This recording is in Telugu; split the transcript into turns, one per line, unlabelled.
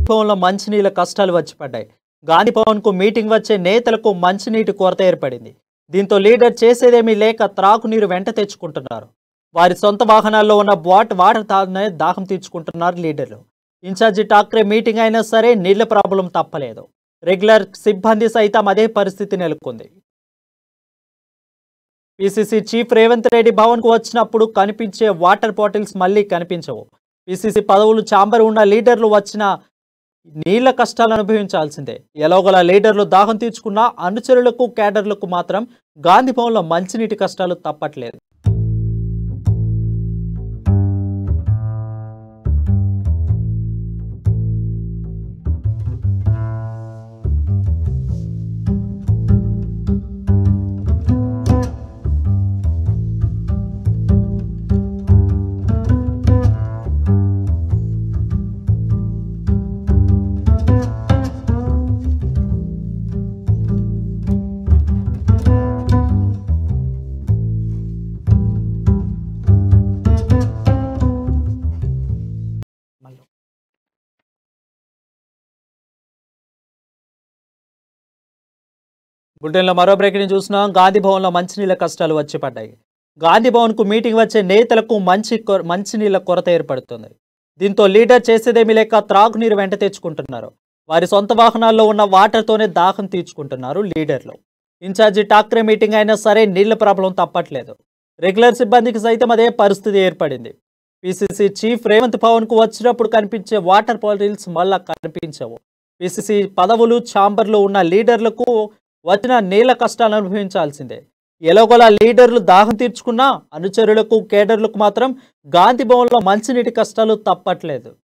భవన్లో మంచినీళ్ళ కష్టాలు వచ్చి పడ్డాయి గాంధీ భవన్కు మీటింగ్ వచ్చే నేతలకు మంచినీటి కొరత ఏర్పడింది దీంతో లీడర్ చేసేదేమీ లేక త్రాగునీరు వెంట తెచ్చుకుంటున్నారు వారి సొంత వాహనాల్లో ఉన్న బాట్ వాటర్ తాగనే దాహం తీర్చుకుంటున్నారు లీడర్లు ఇన్ఛార్జి ఠాక్రే మీటింగ్ అయినా సరే నీళ్ల ప్రాబ్లం తప్పలేదు రెగ్యులర్ సిబ్బంది సైతం అదే పరిస్థితి నెలకొంది పిసిసి చీఫ్ రేవంత్ రెడ్డి భవన్ కు వచ్చినప్పుడు కనిపించే వాటర్ బాటిల్స్ మళ్ళీ కనిపించవు పిసిసి పదవులు చాంబర్ ఉన్న లీడర్లు వచ్చిన నీళ్ల కష్టాలు అనుభవించాల్సిందే ఎలాగోలా లీడర్లు దాహం తీర్చుకున్న అనుచరులకు కేడర్లకు మాత్రం గాంధీ భవన్లో మంచినీటి కష్టాలు తప్పట్లేదు బులెటిన్లో మరో బ్రేకింగ్ చూసినాం గాంధీ భవన్లో మంచినీళ్ళ కష్టాలు వచ్చి పడ్డాయి గాంధీ భవన్కు మీటింగ్ వచ్చే నేతలకు మంచి కొ- మంచినీళ్ళ కొరత ఏర్పడుతుంది దీంతో లీడర్ చేసేదేమీ లేక త్రాగునీరు వెంట తెచ్చుకుంటున్నారు వారి సొంత వాహనాల్లో ఉన్న వాటర్తోనే దాహం తీర్చుకుంటున్నారు లీడర్లు ఇన్ఛార్జి టాక్రే మీటింగ్ అయినా సరే నీళ్ల ప్రాబ్లం తప్పట్లేదు రెగ్యులర్ సిబ్బందికి సైతం అదే పరిస్థితి ఏర్పడింది పిసిసి చీఫ్ రేవంత్ భవన్కు వచ్చినప్పుడు కనిపించే వాటర్ బాటిల్స్ మళ్ళా కనిపించవు పిసిసి పదవులు ఛాంబర్లు ఉన్న లీడర్లకు వచ్చిన నీళ్ల కష్టాలు అనుభవించాల్సిందే ఎలాగోలా లీడర్లు దాహం తీర్చుకున్నా అనుచరులకు కేడర్లకు మాత్రం గాంధీ భవన్లో మంచినీటి కష్టాలు తప్పట్లేదు